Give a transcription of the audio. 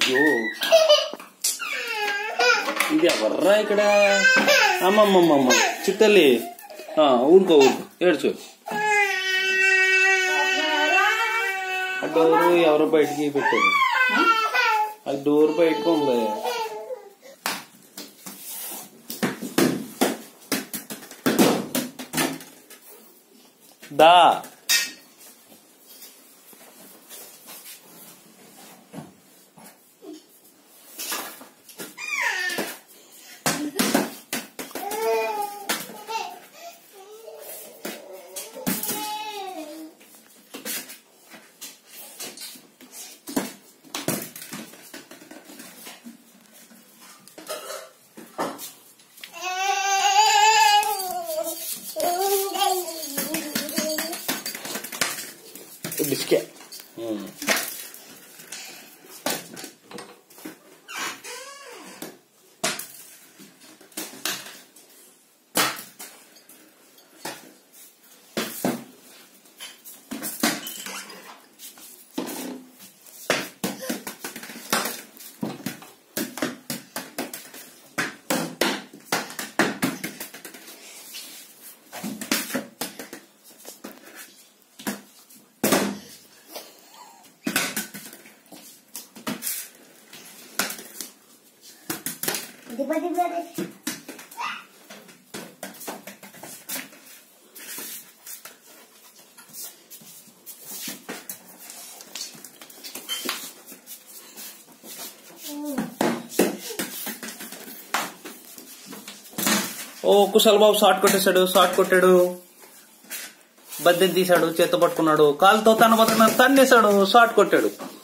అయ్యో ఇది ఎవర్రా ఇక్కడ అమ్మమ్మమ్మమ్మ చిట్టల్లి ఆ, ఊరుకో ఊరుకో ఏడ్చు ఆ డోరు ఎవరో బయటికి పెట్టారు ఆ డోర్ బయటకు ఉంది దా బిస్కె దిబ్బ దిబ్బ ఓ కుశల్ బాబు షార్ట్ కొట్టేశాడు షార్ట్ కొట్టాడు బద్దెని తీశాడు చేత పట్టుకున్నాడు కాలుతో తన బతుకున్న తన్నేశాడు షార్ట్ కొట్టాడు